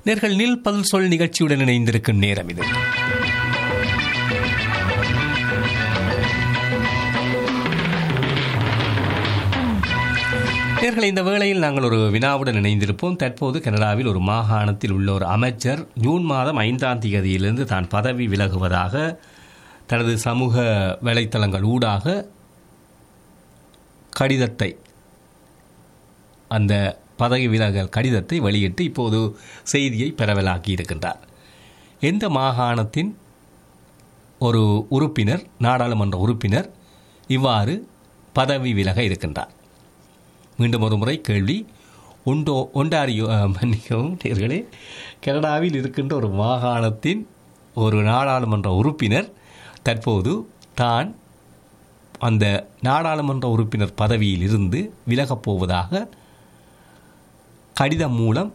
நேர்கள் நில் பதில் சொல் நிகழ்ச்சியுடன் இணைந்திருக்கும் நேரம் இது நேர்களை இந்த வேளையில் நாங்கள் ஒரு வினாவுடன் இணைந்திருப்போம் தற்போது கனடாவில் ஒரு மாகாணத்தில் உள்ள ஒரு அமைச்சர் ஜூன் மாதம் ஐந்தாம் தேதியிலிருந்து தான் பதவி விலகுவதாக தனது சமூக வலைத்தளங்கள் ஊடாக கடிதத்தை அந்த பதவி விலகல் கடிதத்தை வெளியிட்டு இப்போது செய்தியை பரவலாக்கி இருக்கின்றார் எந்த மாகாணத்தின் ஒரு உறுப்பினர் நாடாளுமன்ற உறுப்பினர் இவ்வாறு பதவி விலக இருக்கின்றார் மீண்டும் ஒரு முறை கேள்வி ஒண்டோ ஒண்டாரியோ அஹ், மன்னிக்கவும் நேர்களே கனடாவில் இருக்கின்ற ஒரு மாகாணத்தின் ஒரு நாடாளுமன்ற உறுப்பினர் தற்போது தான் அந்த நாடாளுமன்ற உறுப்பினர் பதவியில் இருந்து விலகப் போவதாக கடிதம் மூலம்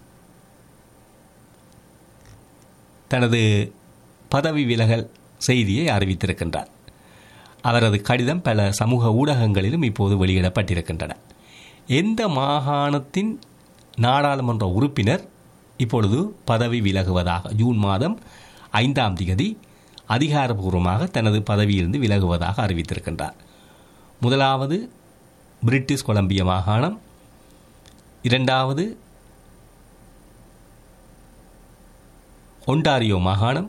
தனது பதவி விலகல் செய்தியை அறிவித்திருக்கின்றார் அவரது கடிதம் பல சமூக ஊடகங்களிலும் இப்போது வெளியிடப்பட்டிருக்கின்றன எந்த மாகாணத்தின் நாடாளுமன்ற உறுப்பினர் இப்பொழுது பதவி விலகுவதாக ஜூன் மாதம் ஐந்தாம் தேதி அதிகாரபூர்வமாக தனது பதவியிலிருந்து விலகுவதாக அறிவித்திருக்கின்றார் முதலாவது பிரிட்டிஷ் கொலம்பிய மாகாணம் இரண்டாவது ஒன்டாரியோ மாகாணம்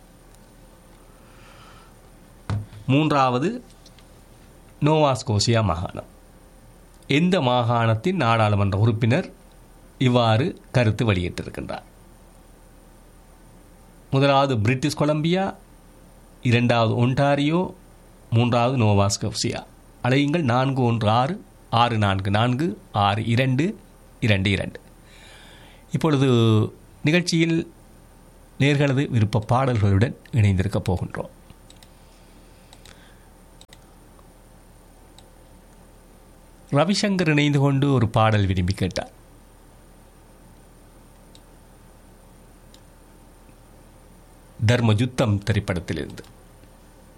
மூன்றாவது நோவாஸ்கோசியா மாகாணம் எந்த மாகாணத்தின் நாடாளுமன்ற உறுப்பினர் இவ்வாறு கருத்து வெளியிட்டிருக்கின்றார் முதலாவது பிரிட்டிஷ் கொலம்பியா இரண்டாவது ஒன்டாரியோ மூன்றாவது நோவாஸ்கோசியா அலையுங்கள் நான்கு ஒன்று ஆறு ஆறு நான்கு நான்கு ஆறு இரண்டு இரண்டு இரண்டு இப்பொழுது நிகழ்ச்சியில் நேர்களது விருப்ப பாடல்களுடன் இணைந்திருக்கப் போகின்றோம் ரவிசங்கர் இணைந்து கொண்டு ஒரு பாடல் விரும்பி கேட்டார் தர்ம யுத்தம் திரைப்படத்திலிருந்து